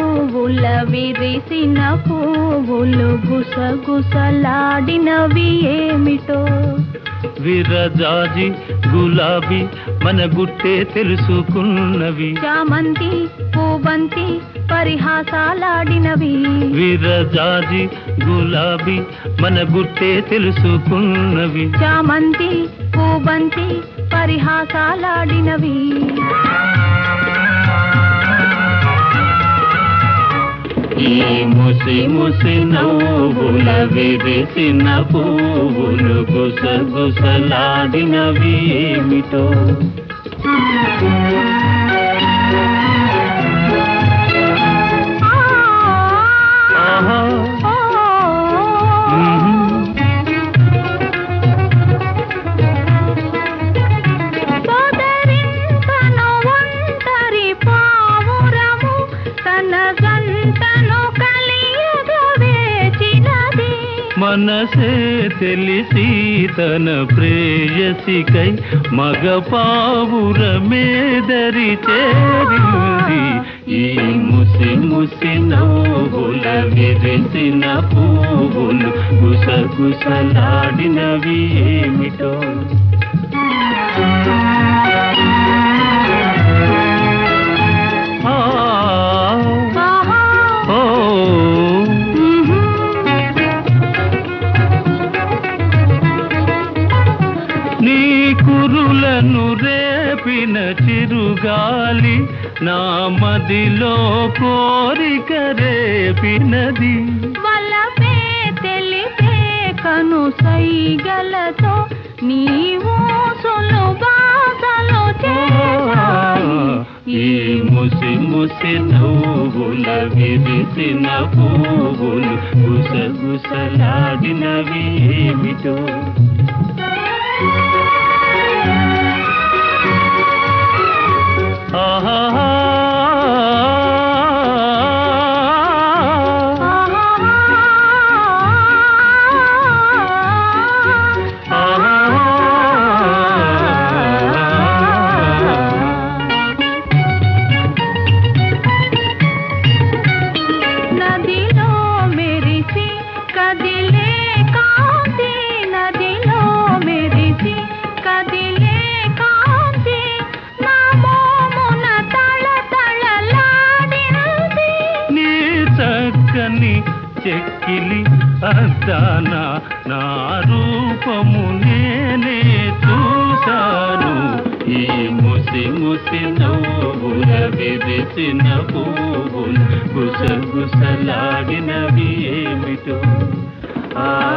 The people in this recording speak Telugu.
నవ్వుల విరిసిన పువ్వులు గుసగుసలాడినవి ఏమిటో విరజాజి గులాబీ మన గుట్టే తెలుసుకున్నవి చామంతి పూబంతి పరిహాసాలాడినవి విరజాజి గులాబీ మన గుట్టే తెలుసుకున్నవి చామంతి పూబంతి పరిహాసాలాడినవి ఈ ముసి ముసి నవ్వుల విరిసిన పువ్వులు గుసగుసలాడినవి ఏమిటో ఆహా మ్మ్. సోదరింతను ఒంటరి పావురము తన గంటను కలియగ వేచినది మనసే తెలిసి తన ప్రేయసికై మగ పావురమేదరి చేరింది ఈ ముసి ముసి నవ్వుల విరిసిన పువ్వులు గుసగుసలాడినవి ఏమిటో ఆ, ఆహా ఓ నీ కురులను రేపిన చిరుగాలి నా మదిలో కోరిక రేపినది వలపే తెలిపే కను సైగలతో నీవు సులుబాసలు చేశాయి ఈ ముసి ముసి నవ్వుల విరిసిన పువ్వులు గుసగుసలాడినవి ఏమిటో ఆహా నదిలో మెరిసి కదిలే కాంతి నదిలో మెరిసి కదిలే కాంతి నా మోమున తళ తళలాడినది నీ చక్కని చెక్కిలి అద్దాన నా రూపము నేనే చూశాను ఈ ముసి ముసి నవ్వుల విరిసిన పువ్వులు గుసగుసలాడినవి ఏమిటో ఆ